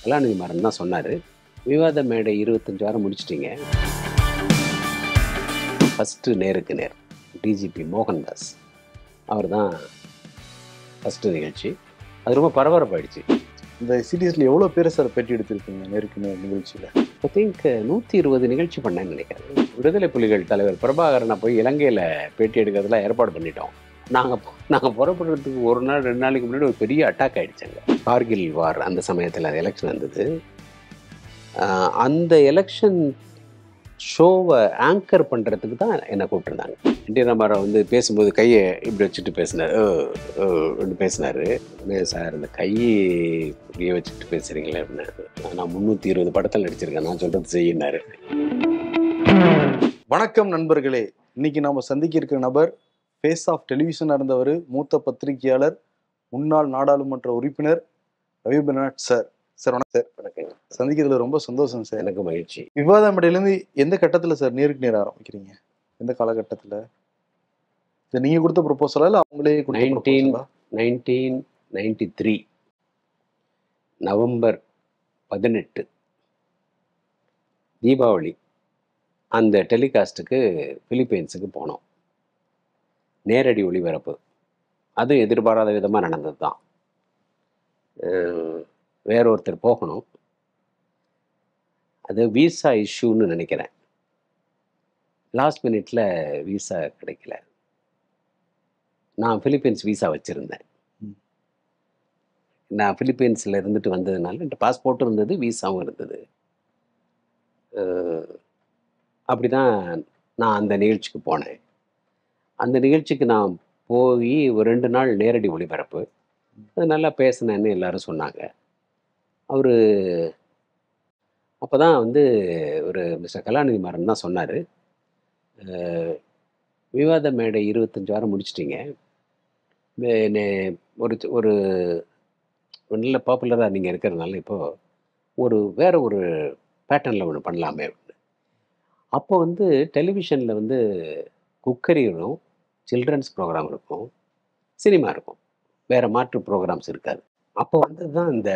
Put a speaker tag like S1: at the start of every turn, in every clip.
S1: கலாநிதி மாறன் தான் சொன்னார் விவாத மேடை இருபத்தஞ்சு வாரம் முடிச்சிட்டீங்க ஃபஸ்ட்டு நேருக்கு நேர் டிஜிபி மோகன்தாஸ் அவர் தான் ஃபஸ்ட்டு நிகழ்ச்சி அது ரொம்ப பரபரப்பாயிடுச்சு
S2: இந்த சீரியஸ்ல எவ்வளவு பேர் சார் பேட்டி எடுத்திருப்பீங்க நேருக்கு நேர் நிகழ்ச்சியில
S1: ஐ திங்க் நூற்றி இருபது நிகழ்ச்சி பண்ணேன்னு நினைக்கிறேன் விடுதலை புலிகள் தலைவர் பிரபாகரனை போய் இலங்கையில் பேட்டி எடுக்கிறதுலாம் ஏற்பாடு பண்ணிட்டோம் நாங்கள் நாங்கள் புறப்படுறதுக்கு ஒரு நாள் ரெண்டு நாளைக்கு முன்னாடி ஒரு பெரிய அட்டாக் ஆயிடுச்சாங்க கார்கில் வார் அந்த சமயத்தில் எலெக்ஷன் வந்தது ஆஹ் அந்த எலெக்ஷன் ஷோவை ஆங்கர் பண்ணுறதுக்கு தான் என்னை கூப்பிட்டுருந்தாங்க என்டி ராமாராவ் வந்து பேசும்போது கையை இப்படி வச்சுட்டு பேசினார் பேசினார் சார் இந்த கையை இப்படியே வச்சுட்டு பேசுகிறீங்களே அப்படின்னு நான் முந்நூற்றி இருபது படத்தில் நடிச்சிருக்கேன் நான் சொல்கிறது செய்யினாரு
S2: வணக்கம் நண்பர்களே இன்னைக்கு நாம சந்திக்க இருக்கிற நபர் ஃபேஸ் ஆஃப் டெலிவிஷன் இருந்தவர் மூத்த பத்திரிகையாளர் முன்னாள் நாடாளுமன்ற உறுப்பினர் ரவிபநாத் சார் சார் வணக்கம் சார்
S1: வணக்கம்
S2: சந்திக்கிறதுல ரொம்ப சந்தோஷம் சார்
S1: எனக்கு மகிழ்ச்சி
S2: விவாத மேடையிலேருந்து எந்த கட்டத்துல சார் நேருக்கு நேர் ஆரம்பிக்கிறீங்க எந்த காலகட்டத்துல இது நீங்க கொடுத்த ப்ரொபோசலா இல்ல அவங்களே கொடுத்த
S1: 19
S2: proposal-ஆ?
S1: நைன்டீன் நைன்டி த்ரீ நவம்பர் பதினெட்டு தீபாவளி அந்த டெலிகாஸ்ட்டுக்கு பிலிப்பைன்ஸுக்கு போனோம் நேரடி ஒளிபரப்பு அதுவும் எதிர்பாராத விதமாக நடந்தது தான் வேற ஒருத்தர் போகணும் அது விசா இஷ்யூன்னு நினைக்கிறேன் லாஸ்ட் மினிட்ல விசா கிடைக்கல நான் பிலிப்பைன்ஸ் விசா வச்சுருந்தேன்
S2: ம்.
S1: நான் பிலிப்பைன்ஸில் இருந்துட்டு வந்ததுனால என்கிட்ட பாஸ்போர்ட்டும் இருந்தது விசாவும் இருந்தது அப்படி தான் நான் அந்த நிகழ்ச்சிக்கு போனேன் அந்த நிகழ்ச்சிக்கு நான் போய் ஒரு ரெண்டு நாள் நேரடி ஒளிபரப்பு அது நல்லா பேசினேன்னு எல்லாரும் சொன்னாங்க அவர் அப்போ தான் வந்து ஒரு மிஸ்டர் கலாநிதி மாறன் தான் சொன்னார் விவாத மேடை இருபத்தஞ்சு வாரம் முடிச்சிட்டிங்க மே- நே- ஒரு ஒரு ஒரு நல்ல பாப்புலராக நீங்கள் இருக்கிறதுனால இப்போது ஒரு வேற ஒரு பேட்டர்னில் ஒன்று பண்ணலாமே அப்படின்னு அப்போ வந்து டெலிவிஷனில் வந்து குக்கரி இருக்கும் சில்ட்ரன்ஸ் ப்ரோக்ராம் இருக்கும் சினிமா இருக்கும் வேறு மாற்று ப்ரோக்ராம்ஸ் இருக்காது அப்போ வந்து தான் இந்த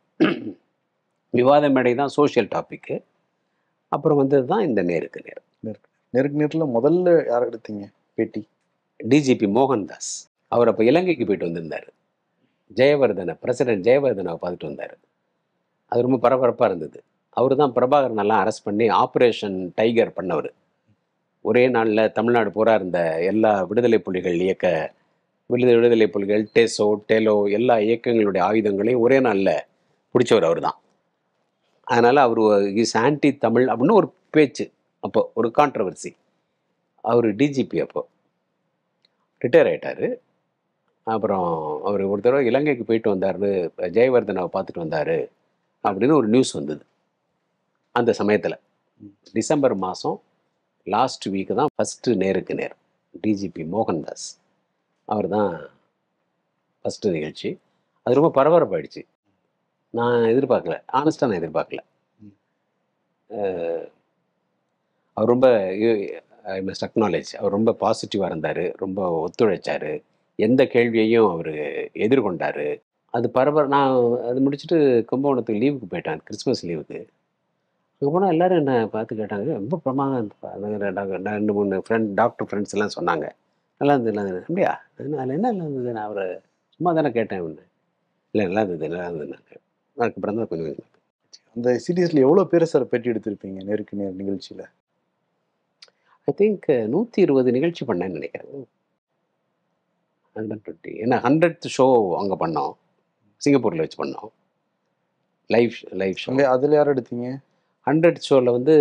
S1: விவாத மேடை தான் சோஷியல் டாப்பிக்கு அப்புறம் வந்தது தான் இந்த நேருக்கு நேர்
S2: நேருக்கு நேர்ல முதல்ல யார் எடுத்தீங்க பேட்டி
S1: டிஜிபி மோகன்தாஸ் அவர் அப்போ இலங்கைக்கு போயிட்டு வந்திருந்தார் ஜெயவர்தனை பிரசிடென்ட் ஜெயவர்தனை பார்த்துட்டு வந்தார் அது ரொம்ப பரபரப்பாக இருந்தது அவர் தான் பிரபாகரனெல்லாம் அரெஸ்ட் பண்ணி ஆப்ரேஷன் டைகர் பண்ணவர் ஒரே நாளில் தமிழ்நாடு பூரா இருந்த எல்லா விடுதலை புலிகள் இயக்க விடுதலை விடுதலை புலிகள் டெசோ டெலோ எல்லா இயக்கங்களுடைய ஆயுதங்களையும் ஒரே நாளில் பிடிச்சவர் அவர் தான் அதனால் அவர் இஸ் ஆன்டி தமிழ் அப்படின்னு ஒரு பேச்சு அப்போ ஒரு கான்ட்ரவர்சி அவர் டிஜிபி அப்போ ரிட்டையர் ஆயிட்டாரு அப்புறம் அவர் ஒரு தடவை இலங்கைக்கு போயிட்டு வந்தார் ஜெயவர்தனாவை பார்த்துட்டு வந்தார் அப்படின்னு ஒரு நியூஸ் வந்தது அந்த சமயத்தில் டிசம்பர் மாதம் லாஸ்ட் வீக் தான் ஃபஸ்ட்டு நேருக்கு நேர் டிஜிபி மோகன்தாஸ் அவர் தான் ஃபஸ்ட்டு நிகழ்ச்சி அது ரொம்ப பரபரப்பாயிடுச்சு நான் எதிர்பார்க்கல ஆனஸ்டாக நான் எதிர்பார்க்கல
S2: ம்.
S1: அஹ், அவர் ரொம்ப ஐ மஸ்ட் அக்னாலேஜ் அவர் ரொம்ப பாசிட்டிவாக இருந்தார் ரொம்ப ஒத்துழைச்சார் எந்த கேள்வியையும் அவர் எதிர்கொண்டார் அது பரபர நான் அது முடிச்சுட்டு கும்பகோணத்துக்கு லீவுக்கு போயிட்டேன் கிறிஸ்மஸ் லீவுக்கு அங்கே போனால் எல்லாரும் என்னை பார்த்து கேட்டாங்க ரொம்ப பிரமாதம் ரெண்டு மூணு ஃப்ரெண்ட் டாக்டர் ஃப்ரெண்ட்ஸ் எல்லாம் சொன்னாங்க நல்லா இருந்தது நல்லா இருந்தது அப்படியா என்ன அதில் என்ன நல்லா இருந்தது நான் அவரை சும்மா தானே கேட்டேன் ஒன்று இல்லை நல்லா இருந்தது நல்லா இருந்ததுனாங்க அதுக்கப்புறம் தான் கொஞ்சம் கொஞ்சம்
S2: அந்த சீரியஸ்ல எவ்வளவு பேர் சார் பேட்டி எடுத்திருப்பீங்க நேருக்கு நேர் நிகழ்ச்சியில
S1: ஐ திங்க் நூற்றி இருபது நிகழ்ச்சி பண்ணேன்னு நினைக்கிறேன் ஹண்ட்ரட் டுவெண்ட்டி ஏன்னா ஹண்ட்ரட் ஷோ அங்கே பண்ணோம் சிங்கப்பூரில் வச்சு பண்ணோம் லைவ் லைவ் ஷோ
S2: அங்க அதுல யார் எடுத்தீங்க
S1: ஹண்ட்ரட் ஷோவில் வந்து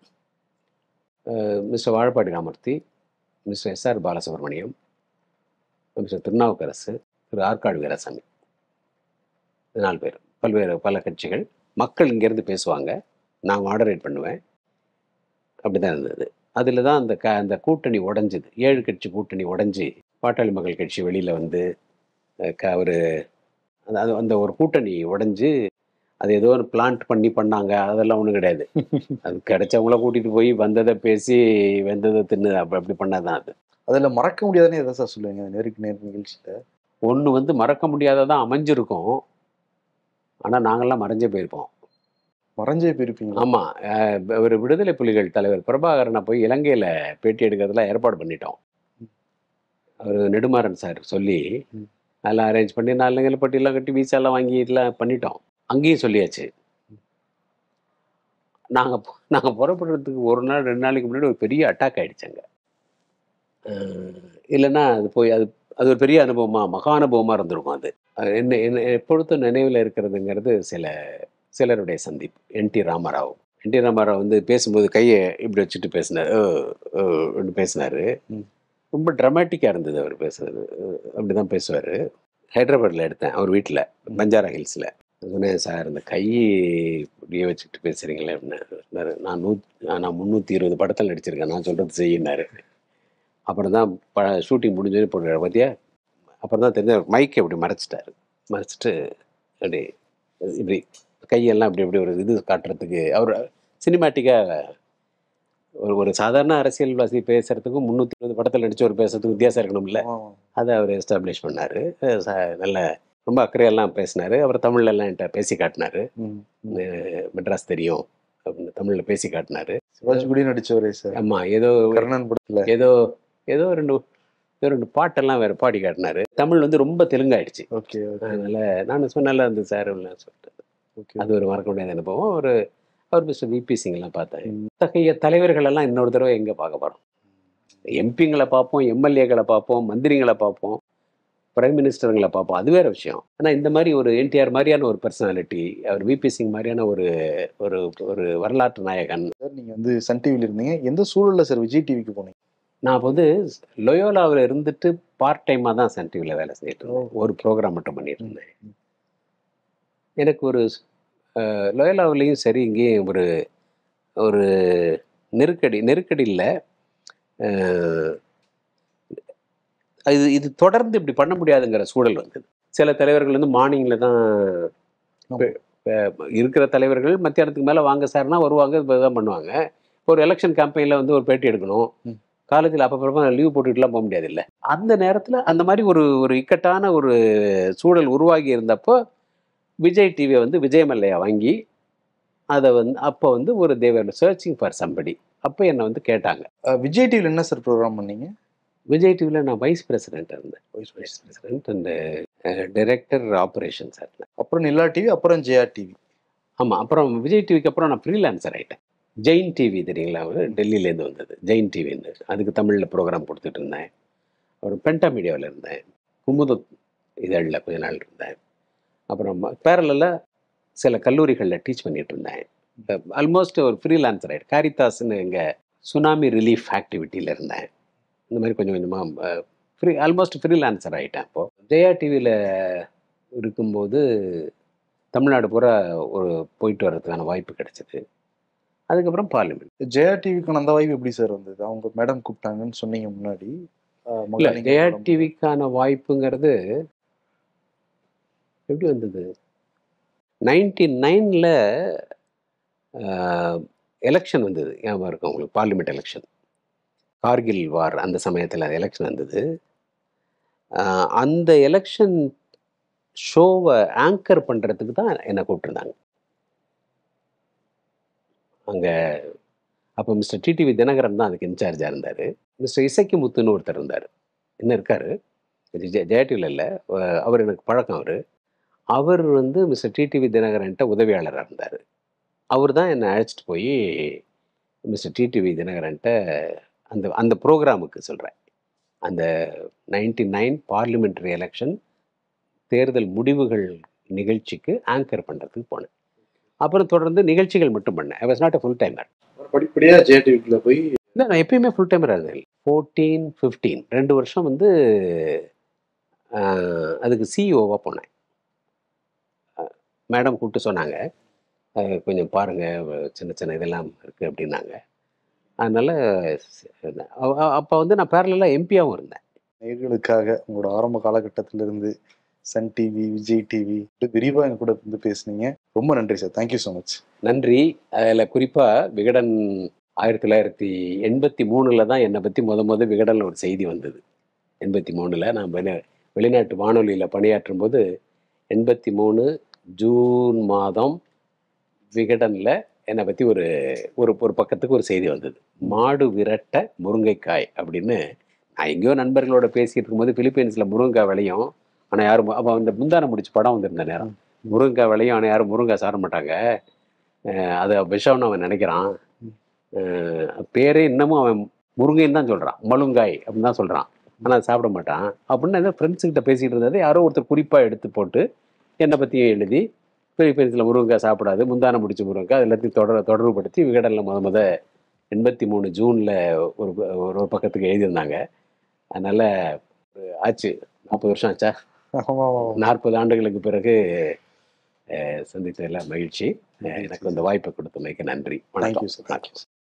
S1: mister Vazhappadi Ramamurthy mister S R Balasubramaniam mister Thirunavukkarasu Thiru Arcot Veerasamy இது நாலு பேர் பல்வேறு பல கட்சிகள் மக்கள் இங்கேருந்து பேசுவாங்க நான் மாடரேட் பண்ணுவேன் அப்படி தான் இருந்தது அதில் தான் அந்த க அந்த கூட்டணி உடஞ்சுது ஏழு கட்சி கூட்டணி உடஞ்சி பாட்டாளி மக்கள் கட்சி வெளியில் வந்து அஹ், க ஒரு அந்த அது அந்த ஒரு கூட்டணி உடஞ்சி அது ஏதோ ஒரு பிளான்ட் பண்ணி பண்ணாங்க அதெல்லாம் ஒன்றும் கிடையாது அது கிடைச்சவங்கள கூட்டிகிட்டு போய் வந்ததை பேசி வெந்ததை தின்னு அப்படி அப்படி பண்ணாதான் அது
S2: அதுல மறக்க முடியாதுன்னு எதை சார் சொல்லுவீங்க அந்த நேருக்கு நேர் நிகழ்ச்சியில
S1: ஒன்று வந்து மறக்க முடியாததான் அமைஞ்சிருக்கும் ஆனால் நாங்கள்லாம் மறைஞ்சே போயிருப்போம்
S2: மறைஞ்சே போயிருப்பீங்களா
S1: ஆமாம் ஒரு விடுதலை புலிகள் தலைவர் பிரபாகரனை போய் இலங்கையில் பேட்டி எடுக்கிறதுலாம் ஏற்பாடு பண்ணிட்டோம் அவர் நெடுமாறன் சார் சொல்லி
S2: ம்.
S1: அதெல்லாம் அரேஞ்ச் பண்ணி நாலு பட்டியெல்லாம் கட்டி விசாலாம் வாங்கி எல்லாம் பண்ணிட்டோம் அங்கேயும் சொல்லியாச்சு நாங்கள் நாங்கள் புறப்படுறதுக்கு ஒரு நாள் ரெண்டு நாளைக்கு முன்னாடி ஒரு பெரிய அட்டாக் ஆயிடுச்சாங்க இல்லைன்னா அது போய் அது அது ஒரு பெரிய அனுபவமாக மகா அனுபவமாக இருந்திருக்கும் அது அது என்ன என்ன எப்பொழுதும் நினைவில் இருக்கிறதுங்கிறது சில சிலருடைய சந்திப்பு என் டி ராமராவ் என் டி ராமராவ் வந்து பேசும்போது கையை இப்படி வச்சுட்டு பேசினார் பேசினார்
S2: ம்.
S1: ரொம்ப ட்ராமாட்டிக்காக இருந்தது அவர் பேசுறது அப்படி தான் பேசுவார் ஹைதராபாத்தில் எடுத்தேன் அவர் வீட்டில் பஞ்சாரா ஹில்ஸில் சொன்னேன் சார் இந்த கை இப்படியே வச்சுக்கிட்டு பேசுகிறீங்களே அப்படின்னு சொன்னாரு. நான் நூ நான் முந்நூற்றி இருபது படத்தில் நடிச்சிருக்கேன் நான் சொல்கிறது செய்யினாரு அப்புறம் தான் ப ஷூட்டிங் முடிஞ்சோன்னு போடுற பார்த்தியா அப்புறம் தான் தெரிஞ்ச மைக்கை இப்படி மறைச்சிட்டாரு மறைச்சிட்டு அப்படி இப்படி கையெல்லாம் அப்படி இப்படி ஒரு இது காட்டுறதுக்கு அவர் சினிமேட்டிக்காக ஒரு ஒரு சாதாரண அரசியல்வாசி பேசுறதுக்கும் முந்நூற்றி இருபது படத்தில் நடிச்சு ஒரு பேசுறதுக்கும் வித்தியாசம் இருக்கணும்ல
S2: ஆமா.
S1: அதை அவர் எஸ்டாப்ளிஷ் பண்ணார் நல்ல ரொம்ப அக்கறையெல்லாம் பேசினார் அவர் தமிழ்ல எல்லாம் என்கிட்ட பேசி காட்டினாரு
S2: ம்.
S1: அஹ் மெட்ராஸ் தெரியும் அப்படின்னு தமிழில் பேசி காட்டினாரு
S2: சிவாஜி கூட நடிச்சவரே சார்
S1: ஆமாம் ஏதோ
S2: கர்ணன் படத்துல
S1: ஏதோ ஏதோ ரெண்டு ஏதோ ரெண்டு பாட்டெல்லாம் வேற பாடி காட்டினாரு தமிழ் வந்து ரொம்ப தெலுங்காயிடுச்சு
S2: ஓகே
S1: அதனால நான் சொன்ன நல்லா இருந்தது சார் சொல்லிட்டு
S2: ஓகே
S1: அது ஒரு மறக்க முடியாத அனுபவம் ஒரு அவர் மிஸ்டர் விபி சிங்லாம் பார்த்தேன்
S2: ம்.
S1: இத்தகைய தலைவர்கள் எல்லாம் இன்னொரு தடவை எங்கே பார்க்க போகிறோம் எம்பிங்களை பார்ப்போம் எம்எல்ஏக்களை பார்ப்போம் மந்திரிங்களை பார்ப்போம் பிரைம் மினிஸ்டருங்களை பார்ப்போம் அது வேற விஷயம் ஆனால் இந்த மாதிரி ஒரு என்டிஆர் மாதிரியான ஒரு பர்சனாலிட்டி அவர் விபி சிங் மாதிரியான ஒரு ஒரு ஒரு வரலாற்று நாயகன்
S2: சார் நீங்க வந்து சன் டிவில இருந்தீங்க எந்த சூழல்ல சார் விஜய் டிவிக்கு போனீங்க
S1: நான் அப்ப வந்து லொயோலாவில் இருந்துட்டு பார்ட் டைமாக தான் சன் டிவியில் வேலை செஞ்சுட்டு இருந்தேன் ஒரு ப்ரோக்ராம் மட்டும் பண்ணிட்டு இருந்தேன் எனக்கு ஒரு அஹ், லொயோலாவிலையும் சரி இங்கேயும் ஒரு ஒரு நெருக்கடி நெருக்கடி இல்லை இது இது தொடர்ந்து இப்படி பண்ண முடியாதுங்கிற சூழல் வந்தது சில தலைவர்கள் வந்து மார்னிங்கில் தான்
S2: ஆமா.
S1: இப்ப இருக்கிற தலைவர்கள் மத்தியானத்துக்கு மேலே வாங்க சார்னா வருவாங்க தான் பண்ணுவாங்க ஒரு எலெக்ஷன் கேம்பெயினில் வந்து ஒரு பேட்டி எடுக்கணும்
S2: ம்.
S1: காலேஜில் அப்பப்போ லீவ் போட்டுட்டுலாம் போக முடியாது இல்லை அந்த நேரத்தில் அந்த மாதிரி ஒரு ஒரு இக்கட்டான ஒரு சூழல் உருவாகி இருந்தப்போ விஜய் டிவியை வந்து விஜயமல்லையா வாங்கி அதை வந்து அப்போ வந்து ஒரு தேவர் சர்ச்சிங் ஃபார் சம்படி அப்போ என்னை வந்து கேட்டாங்க
S2: அஹ், விஜய் டிவில என்ன சார் ப்ரோக்ராம் பண்ணீங்க
S1: விஜய் டிவியில் நான் வைஸ் பிரசிடென்ட் இருந்தேன் vice president and director operations இருந்தேன்
S2: அப்புறம் நிலா டிவி அப்புறம் ஜெயா டிவி
S1: ஆமாம் அப்புறம் விஜய் டிவிக்கு அப்புறம் நான் ஃப்ரீலான்சர் ஆகிட்டேன் ஜெயின் டிவி தெரியுங்களா அவர் டெல்லியிலேருந்து வந்தது ஜெயின் டிவின்னு அதுக்கு தமிழில் ப்ரோக்ராம் கொடுத்துட்டு இருந்தேன் அப்புறம் பென்டா மீடியாவில் இருந்தேன் குமுத இதழில் கொஞ்ச நாள் இருந்தேன் அப்புறம் பேரலில் சில கல்லூரிகளில் டீச் பண்ணிட்டு இருந்தேன் ஆல்மோஸ்ட் ஒரு ஃப்ரீலான்சர் ஆகிட்டு காரிதாஸ்னு எங்கள் சுனாமி ரிலீஃப் ஆக்டிவிட்டியில் இருந்தேன் இந்த மாதிரி கொஞ்சம் கொஞ்சமாக ஃப்ரீ ஆல்மோஸ்ட் ஃப்ரீலான்சர் ஆகிட்டேன் இப்போது ஜெயா டிவியில் இருக்கும்போது தமிழ்நாடு பூரா ஒரு போயிட்டு வர்றதுக்கான வாய்ப்பு கிடைச்சிது அதுக்கப்புறம் பார்லிமெண்ட்
S2: ஜெயா டிவிக்கான அந்த வாய்ப்பு எப்படி சார் வந்தது அவங்க மேடம் கூப்பிட்டாங்கன்னு சொன்னீங்க முன்னாடி அஹ்,
S1: இல்லை
S2: மகாலிங்கம்
S1: ஜெயா
S2: மேடம்.
S1: டிவிக்கான வாய்ப்புங்கிறது எப்படி வந்தது நைன்டி நைனில் எலெக்ஷன் வந்தது ஞாபகம் இருக்கும் உங்களுக்கு பார்லிமெண்ட் எலெக்ஷன் கார்கில் வார் அந்த சமயத்தில் எலெக்ஷன் வந்தது ஆஹ் அந்த எலெக்ஷன் ஷோவை ஆங்கர் பண்ணுறதுக்கு தான் என்னை கூப்பிட்டுருந்தாங்க அங்கே அப்போ மிஸ்டர் டிடிவி தினகரன் தான் அதுக்கு இன்சார்ஜாக இருந்தார் மிஸ்டர் இசைக்கு முத்துன்னு ஒருத்தர் இருந்தார் இன்னும் இருக்கார் ஜெயடிவில் இல்லை அவர் எனக்கு பழக்கம் அவர் அவர் வந்து மிஸ்டர் டிடிவி தினகரன்ட்ட உதவியாளராக இருந்தார் அவர் தான் என்னை அழைச்சிட்டு போய் மிஸ்டர் டிடிவி தினகரன்ட்ட அந்த அந்த ப்ரோக்ராமுக்கு சொல்கிறேன் அந்த நைன்டி நைன் பார்லிமெண்ட்ரி எலெக்ஷன் தேர்தல் முடிவுகள் நிகழ்ச்சிக்கு ஆங்கர் பண்ணுறதுக்கு போனேன் அப்புறம் தொடர்ந்து நிகழ்ச்சிகள் மட்டும் பண்ணேன் I was not a full timer
S2: படிப்படியா ஜெயா டிவிக்குள்ள போய்
S1: இல்லை நான் எப்பயுமே ஃபுல் டைமராக இருந்தேன் ஃபோர்டீன் ஃபிஃப்டீன் ரெண்டு வருஷம் வந்து ஆஹ், அதுக்கு சிஇஓவாக போனேன் மேடம் கூப்பிட்டு சொன்னாங்க அஹ், கொஞ்சம் பாருங்கள் சின்ன சின்ன இதெல்லாம் இருக்குது அப்படின்னாங்க அதனால் அப்போ வந்து நான் பேரலாக எம்பியாகவும் இருந்தேன்
S2: நேர்களுக்காக உங்களோட ஆரம்ப காலகட்டத்தில இருந்து சன் டிவி விஜய் டிவி விரிவா எங்க கூட வந்து பேசுனீங்க ரொம்ப நன்றி சார் தேங்க்யூ ஸோ மச்
S1: நன்றி அதில் குறிப்பாக விகடன் ஆயிரத்தி தொள்ளாயிரத்தி எண்பத்தி மூணில் தான் என்னை பற்றி முத முத விகடனில் ஒரு செய்தி வந்தது எண்பத்தி மூணில் நான் வெளி வெளிநாட்டு வானொலியில் பணியாற்றும் போது எண்பத்தி மூணு ஜூன் மாதம் விகடனில் என்னை பற்றி ஒரு ஒரு ஒரு பக்கத்துக்கு ஒரு செய்தி வந்தது மாடு விரட்ட முருங்கைக்காய் அப்படின்னு நான் எங்கேயோ நண்பர்களோட பேசிட்டு இருக்கும்போது பிலிப்பைன்ஸில் முருங்கைக்காய் விளையும் ஆனால் யாரும் அப்போ அந்த முந்தான முடிச்சு படம் வந்திருந்த நேரம் முருங்கைக்காய் விளையும் ஆனால் யாரும் முருங்கைக்காய் சாப்பிட மாட்டாங்க அஹ் அது விஷம்னு அவன் நினைக்கிறான் அஹ் பேரே இன்னமும் அவன் முருங்கைன்னு தான் சொல்கிறான் மலுங்காய் அப்படின்னு தான் சொல்கிறான் ஆனால் அதை சாப்பிட மாட்டான் அப்படின்னு ஏதோ ஃப்ரெண்ட்ஸுக்கிட்ட பேசிகிட்டு இருந்தது யாரோ ஒருத்தர் குறிப்பாக எடுத்து போட்டு என்னை பற்றியும் எழுதி பிலிப்பைன்ஸில் முருங்கைக்காய் சாப்பிடாது முந்தான முடிச்சு முருங்கைக்காய் அது எல்லாத்தையும் தொடர் தொடர்புபடுத்தி விகடனில் முத முத எண்பத்தி மூணு ஜூனில் ஒரு ஒரு ஒரு பக்கத்துக்கு எழுதியிருந்தாங்க அதனால் ஆச்சு நாற்பது வருஷம் ஆச்சா
S2: ஆமா ஆமா
S1: நாற்பது ஆண்டுகளுக்கு பிறகு அஹ், சந்தித்ததில் மகிழ்ச்சி அஹ், எனக்கு இந்த வாய்ப்பை கொடுத்தமைக்கு நன்றி
S2: Thank you,
S1: வணக்கம்
S2: sir. Thank you.